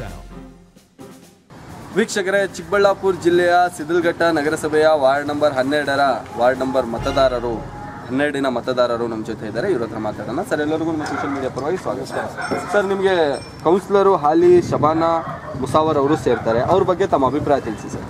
ವೀಕ್ಷಕರೇ ಚಿಕ್ಕಬಳ್ಳಾಪುರ ಜಿಲ್ಲೆಯ ಸಿದ್ಧಲ್ಘಟ್ಟ ನಗರಸಭೆಯ ವಾರ್ಡ್ ನಂಬರ್ ಹನ್ನೆರಡರ ವಾರ್ಡ್ ನಂಬರ್ ಮತದಾರರು ಹನ್ನೆರಡಿನ ಮತದಾರರು ನಮ್ಮ ಜೊತೆ ಇದ್ದಾರೆ ಇವ್ರ ಹತ್ರ ಮಾತಾಡೋಣ ಸರ್ ಎಲ್ಲರಿಗೂ ನಮ್ಮ ಸೋಷಿಯಲ್ ಮೀಡಿಯಾ ಪರವಾಗಿ ಸ್ವಾಗತ ಸರ್ ನಿಮಗೆ ಕೌನ್ಸಿಲರು ಹಾಲಿ ಶಬಾನಾ ಮುಸಾವರ್ ಅವರು ಸೇರ್ತಾರೆ ಅವ್ರ ಬಗ್ಗೆ ತಮ್ಮ ಅಭಿಪ್ರಾಯ ತಿಳಿಸಿ ಸರ್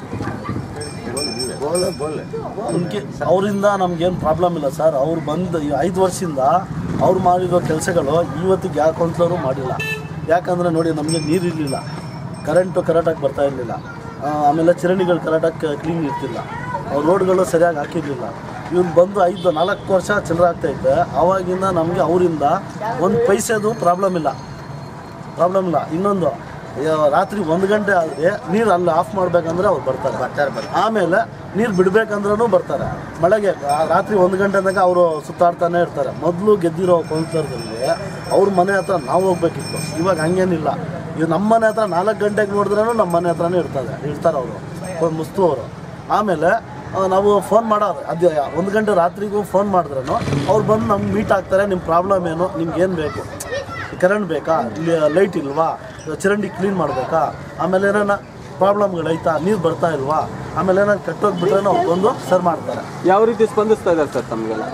ನಮ್ಗೆ ಅವರಿಂದ ನಮ್ಗೇನು ಪ್ರಾಬ್ಲಮ್ ಇಲ್ಲ ಸರ್ ಅವ್ರು ಬಂದು ಈ ಐದು ವರ್ಷದಿಂದ ಅವ್ರು ಮಾಡಿರೋ ಕೆಲಸಗಳು ಇವತ್ತಿಗೆ ಯಾವ ಕೌನ್ಸಿಲರು ಮಾಡಿಲ್ಲ ಯಾಕಂದರೆ ನೋಡಿ ನಮಗೆ ನೀರು ಇರಲಿಲ್ಲ ಕರೆಂಟು ಕರೆಕ್ಟಾಗಿ ಬರ್ತಾ ಇರಲಿಲ್ಲ ಆಮೇಲೆ ಚರಂಡಿಗಳು ಕರೆಕ್ಟಾಗಿ ಕ್ಲೀನ್ ಇರ್ತಿಲ್ಲ ಅವ್ರ ರೋಡ್ಗಳು ಸರಿಯಾಗಿ ಹಾಕಿರಲಿಲ್ಲ ಇವ್ರು ಬಂದು ಐದು ನಾಲ್ಕು ವರ್ಷ ಚಿಲ್ಲರೆ ಆಗ್ತೈತೆ ಆವಾಗಿಂದ ನಮಗೆ ಅವರಿಂದ ಒಂದು ಪೈಸೆದು ಪ್ರಾಬ್ಲಮ್ ಇಲ್ಲ ಪ್ರಾಬ್ಲಮ್ ಇಲ್ಲ ಇನ್ನೊಂದು ಯಾ- ರಾತ್ರಿ ಒಂದು ಗಂಟೆ ಆದರೆ ನೀರು ಅಲ್ಲಿ ಆಫ್ ಮಾಡ್ಬೇಕಂದ್ರೆ ಅವ್ರು ಬರ್ತಾರೆ ಆಮೇಲೆ ನೀರು ಬಿಡ್ಬೇಕಂದ್ರೂ ಬರ್ತಾರೆ ಮಳೆಗೆ ಆ ರಾತ್ರಿ ಒಂದು ಗಂಟೆ ತನಕ ಅವರು ಸುತ್ತಾಡ್ತಾನೆ ಇರ್ತಾರೆ ಮೊದಲು ಗೆದ್ದಿರೋ ಕೌನ್ಸಿಲರ್ಗಳಿಗೆ ಅವ್ರ ಮನೆ ಹತ್ರ ನಾವು ಹೋಗ್ಬೇಕಿತ್ತು ಇವಾಗ ಹಂಗೇನಿಲ್ಲ ಈಗ ನಮ್ಮ ಮನೆ ಹತ್ರ ನಾಲ್ಕು ಗಂಟೆಗೆ ನೋಡಿದ್ರೂ ನಮ್ಮ ಮನೆ ಹತ್ರನೇ ಇರ್ತದೆ ಇರ್ತಾರೆ ಅವರು ಮುಸ್ತು ಅವರು ಆಮೇಲೆ ಆ, ನಾವು ಫೋನ್ ಮಾಡೋರು ಅದು ಒಂದು ಗಂಟೆ ರಾತ್ರಿಗೂ ಫೋನ್ ಮಾಡಿದ್ರೂ ಅವ್ರು ಬಂದು ನಮ್ಗೆ ಮೀಟ್ ಆಗ್ತಾರೆ ನಿಮ್ಮ ಪ್ರಾಬ್ಲಮ್ ಏನು ನಿಮ್ಗೆ ಏನು ಬೇಕು ಕರೆಂಟ್ ಬೇಕಾ ಇಲ್ಲಿ ಲೈಟ್ ಇಲ್ವಾ ಚರಂಡಿ ಕ್ಲೀನ್ ಮಾಡಬೇಕಾ ಆಮೇಲೆ ಏನಾನ ಪ್ರಾಬ್ಲಮ್ಗಳೈತಾ ನೀರು ಬರ್ತಾ ಇಲ್ವಾ ಆಮೇಲೆ ಏನಾರು ಕಟ್ಟೋಗ್ಬಿಟ್ರೆ ಅವ್ರು ಬಂದು ಸರ್ ಮಾಡ್ತಾರೆ ಯಾವ ರೀತಿ ಸ್ಪಂದಿಸ್ತಾ ಇದ್ದಾರೆ ಸರ್ ತಮಗೆಲ್ಲ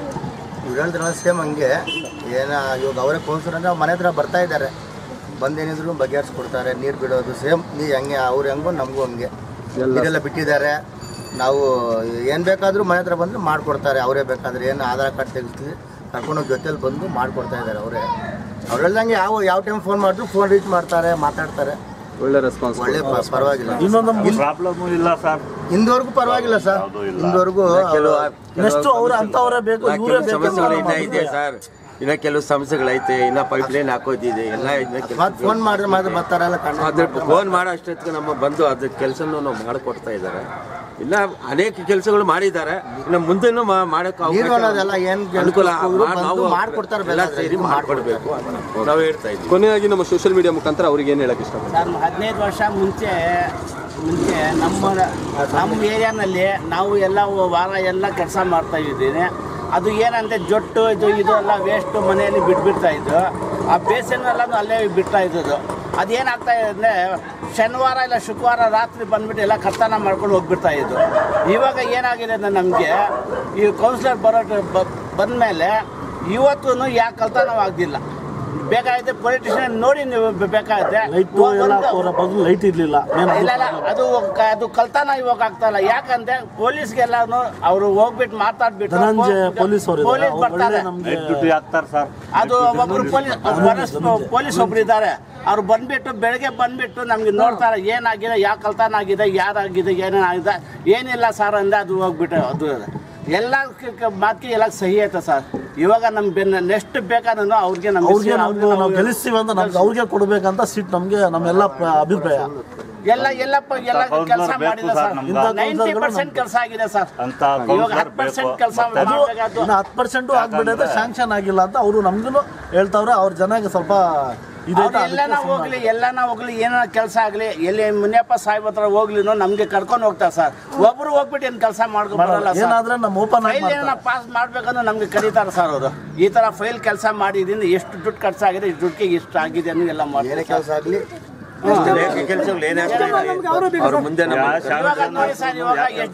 ಇವ್ರು ಹೇಳ್ತಾರಲ್ಲ ಸೇಮ್ ಹಂಗೆ ಏನ ಇವಾಗ ಅವರೇ ಕೌನ್ಸಿಲರ್ ಅಂದ್ರೆ ಅವ್ರ ಮನೆ ಹತ್ರ ಬರ್ತಾ ಇದ್ದಾರೆ ಬಂದೇನಿದ್ರು ಬಗೆಹರಿಸ್ಕೊಡ್ತಾರೆ ನೀರು ಬಿಡೋದು ಸೇಮ್ ನೀ ಹಂಗೆ ಅವ್ರು ಹೆಂಗೋ ನಮಗೂ ಹಂಗೆ ನೀರೆಲ್ಲ ಬಿಟ್ಟಿದ್ದಾರೆ ನಾವು ಏನು ಬೇಕಾದರೂ ಮನೆ ಹತ್ರ ಬಂದರೆ ಮಾಡಿಕೊಡ್ತಾರೆ ಅವರೇ ಬೇಕಾದ್ರೆ ಏನು ಆಧಾರ್ ಕಾರ್ಡ್ ತೆಗಿಸ್ಲಿ ಕರ್ಕೊಂಡೋಗಿ ಜೊತೆಲಿ ಬಂದು ಮಾಡಿಕೊಡ್ತಾ ಇದ್ದಾರೆ ಅವರೇ ಅವ್ರು ಹೇಳ್ದಂಗೆ ಯಾವ ಯಾವ ಟೈಮ್ ಫೋನ್ ಮಾಡಿದ್ರು ಫೋನ್ ರೀಚ್ ಮಾಡ್ತಾರೆ ಮಾತಾಡ್ತಾರೆ ಒಳ್ಳೆ ರೆಸ್ಪಾನ್ಸ್ ಒಳ್ಳೆ ಪ- ಪರವಾಗಿಲ್ಲ ಇನ್ನೊಂದು ಪ್ರಾಬ್ಲಮ್ ಇಲ್ಲ ಸರ್ ಇಂದವರೆಗೂ ಪರವಾಗಿಲ್ಲ ಸರ್ ಇಂದವರೆಗೂ ನೆಕ್ಸ್ಟ್ ಅವ್ರು ಅಂಥವರೇ ಬೇಕು ಇವರೇ ಬೇಕು ಸಮಸ್ಯೆಗಳು ಇನ್ನ ಇದೆ ಸರ್ ಇನ್ನ ಕೆಲವು ಸಮಸ್ಯೆಗಳೈತೆ ಇನ್ನ ಪೈಪ್ ಲೈನ್ ಹಾಕೋದಿದೆ ಎಲ್ಲ ಇನ್ನ ಕೆಲ್ಸ ಮತ್ತೆ ಫೋನ್ ಮಾಡಿದ್ರೆ ಮಾತ್ರ ಬರ್ತಾರಲ್ಲ ಕಣ್ಣು ಅದ್ರ ಫೋನ್ ಮಾಡೋ ಅಷ್ಟೊತ್ತಿಗೆ ನಮ್ಮ ಬಂದು ಅದ್ರ ಕೆಲಸನೂ ನಾವು ಮಾಡಿಕೊಡ್ತಾ ಇದ್ದಾರೆ ಇಲ್ಲ ಅನೇಕ ಕೆಲಸಗಳು ಮಾಡಿದ್ದಾರೆ ಇನ್ನು ಮುಂದೆನೂ ಮಾ- ಮಾಡಕ್ಕೆ ಅವಕಾಶ- ನೀರು ಅನ್ನೋದೆಲ್ಲ ಏನ್ ಅನುಕೂಲ ಇವ್ರು ಮಾ- ಬಂದು ನಾವು ಮಾಡ್ಕೊಡ್ತಾರೆ ಎಲ್ಲ ಬೇಕಾದ್ರೆ ಸೇರಿ ಮಾಡ್ಕೊಡ್ಬೇಕು ಅಂತ ನಾವು ಹೇಳ್ತಾ ಇದ್ದೀವಿ ಕೊನೆಯಾಗಿ ನಮ್ಮ ಸೋಷಿಯಲ್ ಮೀಡಿಯಾ ಮುಖಾಂತರ ಅವ್ರಿಗೆ ಏನು ಹೇಳಕ್ಕೆ ಇಷ್ಟಪಡ್ತಾರೆ ಸರ್ ಹದಿನೈದು ವರ್ಷ ಮುಂಚೆ ಮುಂಚೆ ನಮ್ಮ ನಮ್ಮ ಏರಿಯಾನಲ್ಲಿ ನಾವು ಎಲ್ಲ ವಾರ ಎಲ್ಲ ಕೆಲಸ ಮಾಡ್ತಾ ಇದ್ದೀನಿ ಅದು ಏನಂದ್ರೆ ಜೊಟ್ಟು ಇದು ಇದು ಎಲ್ಲ ವೇಸ್ಟು ಮನೆಯಲ್ಲಿ ಬಿಟ್ಬಿಡ್ತಾ ಇದ್ದು ಆ ಬೇಸನ್ನೆಲ್ಲ ಅಲ್ಲೇ ಬಿಡ್ತಾ ಇದ್ದದ್ದು ಅದೇನಾಗ್ತಾ ಇದೆ ಅಂದರೆ ಶನಿವಾರ ಇಲ್ಲ ಶುಕ್ರವಾರ ರಾತ್ರಿ ಬಂದ್ಬಿಟ್ಟು ಎಲ್ಲ ಕರ್ತನ ಮಾಡ್ಕೊಂಡು ಹೋಗ್ಬಿಡ್ತಾ ಇದ್ದು ಇವಾಗ ಏನಾಗಿದೆ ಅಂದರೆ ನಮಗೆ ಈ ಕೌನ್ಸಿಲರ್ ಬರೋ ಬಂದ ಮೇಲೆ ಇವತ್ತೂ ಯಾಕೆ ಕಲ್ತನವಾಗ್ದಿಲ್ಲ ಬೇಕಾಗಿದೆ ಪೊಲಿಟಿಷಿಯನ್ ನೋಡಿ ನೀವು ಬೇಕಾಗುತ್ತೆ ಲೈಟ್ ಎಲ್ಲ ಅವರ ಬದಲು ಲೈಟ್ ಇರಲಿಲ್ಲ ಇಲ್ಲ ಇಲ್ಲ ಅದು ಕ- ಅದು ಕಲ್ತಾನ ಇವಾಗ ಆಗ್ತಾ ಇಲ್ಲ ಯಾಕಂದ್ರೆ ಪೊಲೀಸ್ಗೆಲ್ಲಾನು ಅವರು ಹೋಗ್ಬಿಟ್ಟು ಮಾತಾಡ್ಬಿಟ್ಟು ಧನಂಜಯ ಪೊಲೀಸ್ ಅವರು ಪೊಲೀಸ್ ಬರ್ತಾರೆ ನಮಗೆ ಡ್ಯೂಟಿ ಹಾಕ್ತಾರೆ ಸರ್ ಅದು ಒಬ್ರು ಪೊಲೀಸ್ ಪೊಲೀಸ್ ಒಬ್ರು ಇದ್ದಾರೆ ಅವ್ರು ಬಂದ್ಬಿಟ್ಟು ಬೆಳಗ್ಗೆ ಬಂದ್ಬಿಟ್ಟು ನಮ್ಗೆ ನೋಡ್ತಾರೆ ಏನಾಗಿದೆ ಯಾವ ಕಲ್ತಾನ ಆಗಿದೆ ಯಾರಾಗಿದೆ ಏನೇನಾಗಿದೆ ಏನಿಲ್ಲ ಸರ್ ಅಂದೆ ಅದು ಹೋಗ್ಬಿಟ್ಟು ಅದು ಎಲ್ಲ ಮಾತಿಗೆ ಎಲ್ಲ ಸಹಿ ಐತೆ ಸರ್ ಇವಾಗ ನಮ್ಗೆ ಬೆನ್ನ ನೆಕ್ಸ್ಟ್ ಬೇಕಾದ್ರೂ ಅವ್ರಿಗೆ ನಮ್ಗೆ ಅವ್ರಿಗೆ ನಮ್ಗೆ ನಾವು ಗೆಲ್ಲಿಸ್ತೀವಿ ಅಂತ ನಮ್ಗೆ ಅವ್ರಿಗೆ ಕೊಡ್ಬೇಕಂತ ಸೀಟ್ ನಮ್ಗೆ ನಮ್ಮೆಲ್ಲ ಪ- ಅಭಿಪ್ರಾಯ ಎಲ್ಲ ಎಲ್ಲಪ್ಪ ಎಲ್ಲ ಕೆಲಸ ಕೌನ್ಸಿಲರ್ ಮಾಡಿದೆ ಬೇಕು ಸರ್ ಸರ್ ನಮ್ಗೆ. ನೈಂಟಿ ಪರ್ಸೆಂಟ್ ಕೆಲಸ ಆಗಿದೆ ಸರ್ ಅಂತ ಇವಾಗ ಕೌನ್ಸಿಲರ್ ಹತ್ತು ಪರ್ಸೆಂಟ್ ಬೇಕು ಕೆಲಸ ಮತ್ತೆ ಅದು ಮಾಡಬೇಕಾದ್ದು ಇನ್ನು ಹತ್ತು ಪರ್ಸೆಂಟು ಆಗ್ಬಿಟ್ಟೈತೆ ಶಾಂಕ್ಷನ್ ಆಗಿಲ್ಲ ಅಂತ ಅವರು ನಮ್ಗೂ ಹೇಳ್ತಾವ್ರೆ ಅವ್ರ ಜನಕ್ಕೆ ಸ್ವಲ್ಪ ಇದೈತೆ ಎಲ್ಲನ ಹೋಗ್ಲಿ ಎಲ್ಲನ ಹೋಗ್ಲಿ ಏನಾರ ಕೆಲಸ ಆಗಲಿ ಎಲ್ಲಿ ಮುನಿಯಪ್ಪ ಸಾಹೇಬ್ ಹತ್ರ ಹೋಗ್ಲಿನೋ ನಮ್ಗೆ ಕರ್ಕೊಂಡು ಹೋಗ್ತಾರೆ ಸರ್ ಒಬ್ರು ಹೋಗ್ಬಿಟ್ಟು ಏನು ಕೆಲಸ ಮಾಡ್ಕೊಂಡು ಬರಲ್ಲ ಸರ್ ಏನಾದ್ರೆ ನಮ್ಮ ಓಪನ್ ಆಗಿ ಫೈಲ್ ಏನಾರ ಪಾಸ್ ಮಾಡ್ಬೇಕಂದ್ರೆ ನಮ್ಗೆ ಕರೀತಾರೆ ಸರ್ ಅವರು ಈ ತರ ಫೈಲ್ ಕೆಲಸ ಮಾಡಿದ್ದೀನಿ ಎಷ್ಟು ದುಡ್ಡು ಖರ್ಚಾಗಿದೆ ಇಷ್ಟು ದುಡ್ಡಿಗೆ ಇಷ್ಟು ಆಗಿದೆ ಅನ್ನೋ ಎಲ್ಲ ಏನೇ ಮಾಡ್ತಾರೆ ಕೆಲಸ ಆಗಲಿ ಅನೇಕ ಕೆಲಸಗಳು ಏನಾಗ್ತಾ ಇದೆ ಅವ್ರ ಮುಂದೆ ನಮ್ಮ ಇವಾಗ ನೋಡಿ ಸರ್ ಇವಾಗ ಎಷ್ಟು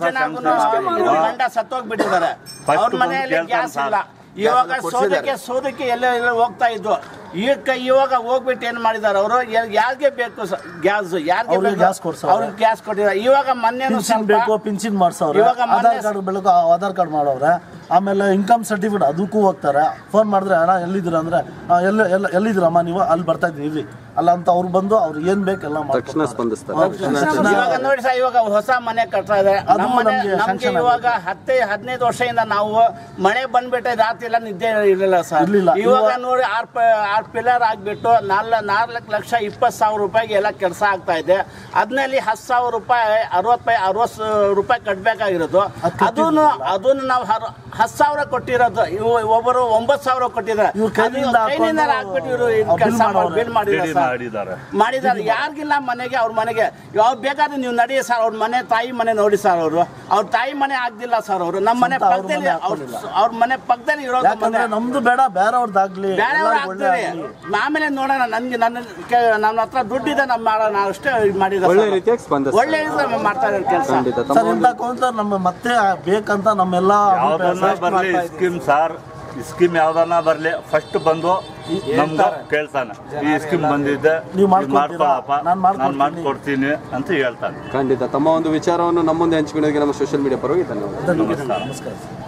ಜನ ಗಂಡ ಸತ್ತೋಗ್ಬಿಟ್ಟಿದ್ದಾರೆ First ಅವ್ರ ಮನೆಯಲ್ಲಿ ಬಂದು ಗ್ಯಾಸ್ ಕೇಳ್ತಾನೆ ಇಲ್ಲ ಇವಾಗ ಸೋದಕ್ಕೆ ಸೋದಕ್ಕೆ ಎಲ್ಲ ಎಲ್ಲ ಹೋಗ್ತಾ ಇದ್ದು ಈಗ ಇವಾಗ ಹೋಗ್ಬಿಟ್ಟು ಏನ್ ಮಾಡಿದಾರೆ ಅವರು ಯಾರಿಗೆ ಬೇಕು ಗ್ಯಾಸ್ ಯಾರಿಗೆ ಅವ್ರಿಗೆ gas ಕೊಡ್ಸವ್ರೆ. ಅವ್ರಿಗೆ ಗ್ಯಾಸ್ ಕೊಟ್ಟಿದ್ದಾರೆ ಇವಾಗ ಮೊನ್ನೆ ಪಿನ್ಷನ್ ಬೇಕು ಪಿನ್ಷನ್ ಮಾಡ್ಸವ್ರೆ ಇವಾಗ ಮೊನ್ನೆ ಆಧಾರ್ ಕಾರ್ಡ್ ಬೆಳಕು ಆಧಾರ್ ಕಾರ್ಡ್ ಮಾಡವ್ರೆ ಆಮೇಲೆ ಇನ್ಕಮ್ ಸರ್ಟಿಫಿಕೇಟ್ ಅದಕ್ಕೂ ಹೋಗ್ತಾರೆ ಫೋನ್ ಮಾಡಿದ್ರೆ ಅಣ್ಣ ಎಲ್ಲಿದ್ದೀರಾ ಅಂದ್ರೆ "ಆ, ಎಲ್ಲ ಎಲ್ಲ ಎಲ್ಲಿದ್ದೀರಮ್ಮ ನೀವು ಅಲ್ಲಿ ಬರ್ತಾ ಇದ್ದೀನಿ ಇರ್ರಿ ಅಲ್ಲ ಅಂತ ಅವ್ರು ಬಂದು ಅವ್ರಿಗೆ ಏನ್ ಬೇಕು ಎಲ್ಲ ತಕ್ಷಣ ಮಾಡ್ಕೊಡ್ತಾರೆ. ಸ್ಪಂದಿಸ್ತಾರೆ ಅವ್ರು ತಕ್ಷಣ ಇವಾಗ ನೋಡಿ ಸರ್ ಇವಾಗ ಹೊಸ ಮನೆ ಕಟ್ತಾ ಇದೆ ಅದು ನಮ್ಮ ಮನೆ ನಮ್ಗೆ ನಮ್ಗೆ sanction ಇವಾಗ ಹತ್ತೇ ಹದಿನೈದು ವರ್ಷದಿಂದ ನಾವು ಮಳೆ ಬಂದ್ಬಿಟ್ಟೆ ರಾತ್ರಿ ಎಲ್ಲ ನಿದ್ದೆ ಇರಲಿಲ್ಲ ಸರ್ ಇರ್ಲಿಲ್ಲ. ಇವಾಗ ಇವಾಗ- ನೋಡಿ ಆರ್ ಪ ಆರ್ ಪಿಲ್ಲರ್ ಆಗ್ಬಿಟ್ಟು ನಾಲ್ ನಾಲ್ಕು ಲಕ್ಷ ಇಪ್ಪತ್ತು ಸಾವಿರ ರೂಪಾಯಿಗೆ ಎಲ್ಲ ಕೆಲಸ ಆಗ್ತಾ ಇದೆ ಅದ್ನಲ್ಲಿ ಹತ್ತು ಸಾವಿರ ರೂಪಾಯಿ ಅರವತ್ತು ರೂಪಾಯಿ ಅರವತ್ತು ರೂಪಾಯಿ ಕಟ್ಟಬೇಕಾಗಿರೋದು ಅದ್ ಕಟ್ಟಿದ್ರಲ್ಲ. ಅದನ್ನು ಅದನ್ನು ನಾವು ಹರ ಹತ್ತು ಸಾವಿರ ಕೊಟ್ಟಿರೋದು ಇವು ಒಬ್ಬರು ಒಂಬತ್ತು ಸಾವಿರ ಕೊಟ್ಟಿದ್ದಾರೆ ಇವ್ರು ಕೈಲಿಂದ ಅದು ಕೈಲಿಂದ ಹಾಕೊಂಡು ಹಾಕ್ಬಿಟ್ಟು ಇವರು ಬಿಲ್ ಕೆಲಸ ಮಾಡೋರೆ. ಬಿಲ್ ಮಾಡಿದ್ದಾರೆ ಸರ್. ಮಾಡಿದ್ದಾರೆ ಮಾಡಿದ್ದಾರೆ ಯಾರಿಗಿಲ್ಲ ಮನೆಗೆ ಅವ್ರ ಮನೆಗೆ ಯಾವ್ದು ಬೇಕಾದ್ರೆ ನೀವು ನಡಿ ಸರ್ ಅವ್ರ ಮನೆ ತಾಯಿ ಮನೆ ನೋಡಿ ಸರ್ ಅವರು ಅವ್ರ ತಾಯಿ ಮನೆ ಆಗ್ದಿಲ್ಲ ಸರ್ ಅವರು ನಮ್ಮ ಮನೆ ಸ್ವಂತ ಅವ್ರ ಪಕ್ಕದಲ್ಲಿ ಮನೆ ಅವ್ರ ಹಾಕೊಂಡಿಲ್ಲ. ಅವ್ರ ಮನೆ ಪಕ್ಕದಲ್ಲಿ ಇರೋದು ಮನೆ ಯಾಕಂದ್ರೆ ನಮ್ದು ಬೇಡ ಬೇರೆಯವ್ರದ್ದಾಗ್ಲಿ ಬೇರೆಯವ್ರು ಎಲ್ಲರಿಗೂ ಒಳ್ಳೆ ಆಗ್ತಾರೆ ಆಗ್ಲಿ. ಆಮೇಲೆ ನೋಡೋಣ ನನ್ಗೆ ನನ್ನ ಕೆ- ನನ್ನ ಹತ್ರ ದುಡ್ಡಿದೆ ನಮ್ಮ ಮಾಡೋಣ ಅಷ್ಟೇ ಮಾಡಿದ ಒಳ್ಳೆ ರೀತಿಯಾಗಿ ಸ್ಪಂದಿಸ್ತಾರೆ. ಒಳ್ಳೆ ರೀತಿಯಾಗಿ ಮಾಡ್ತಾ ಇರೋ ಕೆಲಸ ಖಂಡಿತ ಸರ್ ತಮ್ಮ ಇಂಥ ಕೌನ್ಸಿಲರ್ ನಮ್ಮ ಮತ್ತೆ ಬೇಕಂತ ನಮ್ಮೆಲ್ಲ ಯಾವ್ದನ್ನ ಬರ್ಲಿ ಸ್ಕೀಮ್ ಸಾರ್ ಸ್ಕೀಮ್ ಯಾವ್ದನ್ನ ಬರ್ಲಿ ಫಸ್ಟ್ ಬಂದು ನಮ್ದು ಕೇಳ್ತಾನೆ ಈ ಸ್ಕೀಮ್ ಬಂದಿದ್ದೆ ನೀವು ಇದು ಮಾಡ್ಕೊಡ್ತೀರಾ? ಮಾಡ್ಕೊಳಪ್ಪ ನಾನ್ ಮಾಡ್ಕೊಡ್ತೀನಿ. ನಾನು ಮಾಡ್ಕೊಡ್ತೀನಿ ಅಂತ ಹೇಳ್ತಾನೆ ಖಂಡಿತ ತಮ್ಮ ಒಂದು ವಿಚಾರವನ್ನು ನಮ್ಮ ಮುಂದೆ ಹಂಚಿಕೊಳ್ಳೋದಕ್ಕೆ ನಮ್ಮ ಸೋಷಿಯಲ್ ಮೀಡಿಯಾ ಪರವಾಗಿ ಧನ್ಯವಾದ ನಮಸ್ಕಾರ ನಮಸ್ಕಾರ